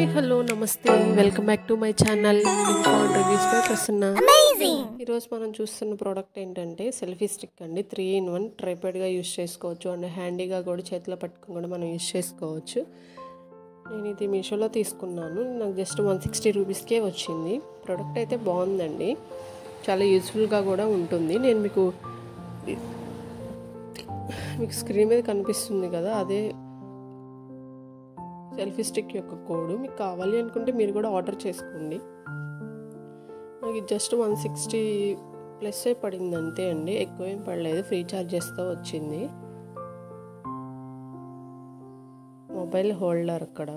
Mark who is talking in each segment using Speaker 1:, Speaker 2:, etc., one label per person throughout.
Speaker 1: hello నమస్తే welcome back to my channel reviews by Prasanna ఈరోజు మనం చూస్తున్న ప్రోడక్ట్ ఏంటంటే సెల్ఫీ స్టిక్ అండి త్రీ ఇన్ వన్ ట్రైపాడ్గా యూస్ చేసుకోవచ్చు అండ్ హ్యాండీగా కూడా చేతిలో పట్టుకుని కూడా మనం యూస్ చేసుకోవచ్చు నేను ఇది మీషోలో తీసుకున్నాను నాకు జస్ట్ వన్ సిక్స్టీ రూపీస్కే వచ్చింది ప్రోడక్ట్ అయితే బాగుందండి చాలా యూస్ఫుల్గా కూడా ఉంటుంది నేను మీకు మీకు స్క్రీన్ మీద కనిపిస్తుంది కదా అదే సెల్ఫీ స్టిక్ యొక్క కోడ్ మీకు కావాలి అనుకుంటే మీరు కూడా ఆర్డర్ చేసుకోండి నాకు జస్ట్ వన్ సిక్స్టీ ప్లస్ పడింది అంతే అండి ఎక్కువ ఏం పడలేదు ఫ్రీ ఛార్జెస్తో వచ్చింది మొబైల్ హోల్డర్ అక్కడ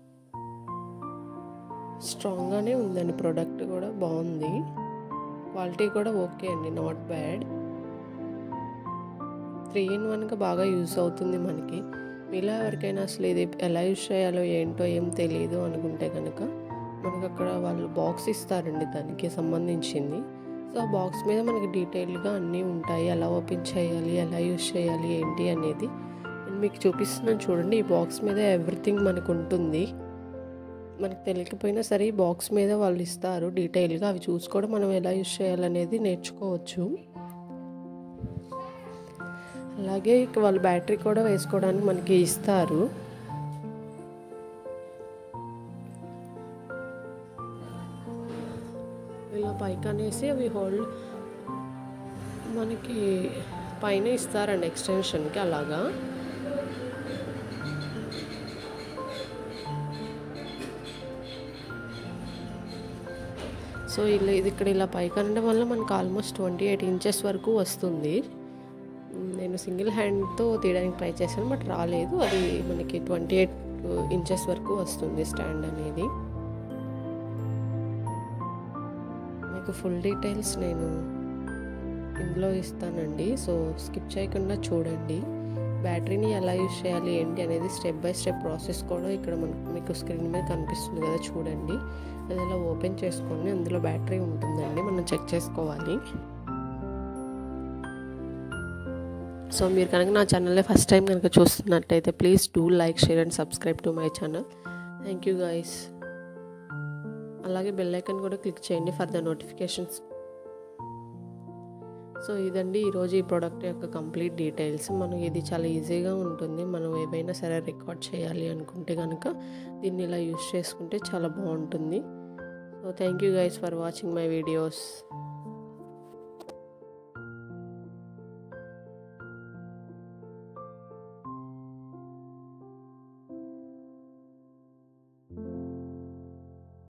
Speaker 1: స్ట్రాంగ్గానే ఉందండి ప్రోడక్ట్ కూడా బాగుంది క్వాలిటీ కూడా ఓకే అండి నాట్ బ్యాడ్ త్రీ ఇన్ వన్గా బాగా యూస్ అవుతుంది మనకి మీలో ఎవరికైనా అసలు ఇది ఎలా యూస్ చేయాలో ఏంటో ఏం తెలియదు అనుకుంటే కనుక మనకు అక్కడ వాళ్ళు బాక్స్ ఇస్తారండి దానికి సంబంధించింది సో ఆ బాక్స్ మీద మనకి డీటెయిల్గా అన్నీ ఉంటాయి ఎలా ఓపెన్ చేయాలి ఎలా యూస్ చేయాలి ఏంటి అనేది నేను మీకు చూపిస్తున్నాను చూడండి ఈ బాక్స్ మీద ఎవ్రీథింగ్ మనకు ఉంటుంది మనకు తెలియకపోయినా సరే ఈ బాక్స్ మీద వాళ్ళు ఇస్తారు డీటెయిల్గా అవి చూసి కూడా మనం ఎలా యూస్ చేయాలనేది నేర్చుకోవచ్చు అలాగే ఇక వాళ్ళు బ్యాటరీ కూడా వేసుకోవడానికి మనకి ఇస్తారు ఇలా పైకి అనేసి అవి హోల్డ్ మనకి పైన ఇస్తారండి ఎక్స్టెన్షన్కి అలాగా సో ఇలా ఇది ఇక్కడ ఇలా పైకి అనడం వల్ల మనకు ఆల్మోస్ట్ ట్వంటీ ఎయిట్ ఇంచెస్ వరకు వస్తుంది నేను సింగిల్ హ్యాండ్తో తీయడానికి ట్రై చేశాను బట్ రాలేదు అది మనకి ట్వంటీ ఎయిట్ ఇంచెస్ వరకు వస్తుంది స్టాండ్ అనేది మీకు ఫుల్ డీటెయిల్స్ నేను ఇందులో ఇస్తానండి సో స్కిప్ చేయకుండా చూడండి బ్యాటరీని ఎలా యూజ్ చేయాలి ఏంటి అనేది స్టెప్ బై స్టెప్ ప్రాసెస్ కూడా ఇక్కడ మనకు మీకు స్క్రీన్ మీద కనిపిస్తుంది కదా చూడండి అది ఇలా ఓపెన్ చేసుకోండి అందులో బ్యాటరీ ఉంటుందండి మనం చెక్ చేసుకోవాలి సో మీరు కనుక నా ఛానల్లో ఫస్ట్ టైం కనుక చూస్తున్నట్టయితే please do like share and subscribe to my channel thank you guys అలాగే బెల్ ఐకన్ కూడా క్లిక్ చేయండి ఫర్ ద నోటిఫికేషన్స్ సో ఇదండి ఈరోజు ఈ ప్రోడక్ట్ యొక్క కంప్లీట్ డీటెయిల్స్ మనం ఇది చాలా ఈజీగా ఉంటుంది మనం ఏవైనా సరే రికార్డ్ చేయాలి అనుకుంటే కనుక దీన్ని ఇలా యూస్ చేసుకుంటే చాలా బాగుంటుంది so thank you guys for watching my videos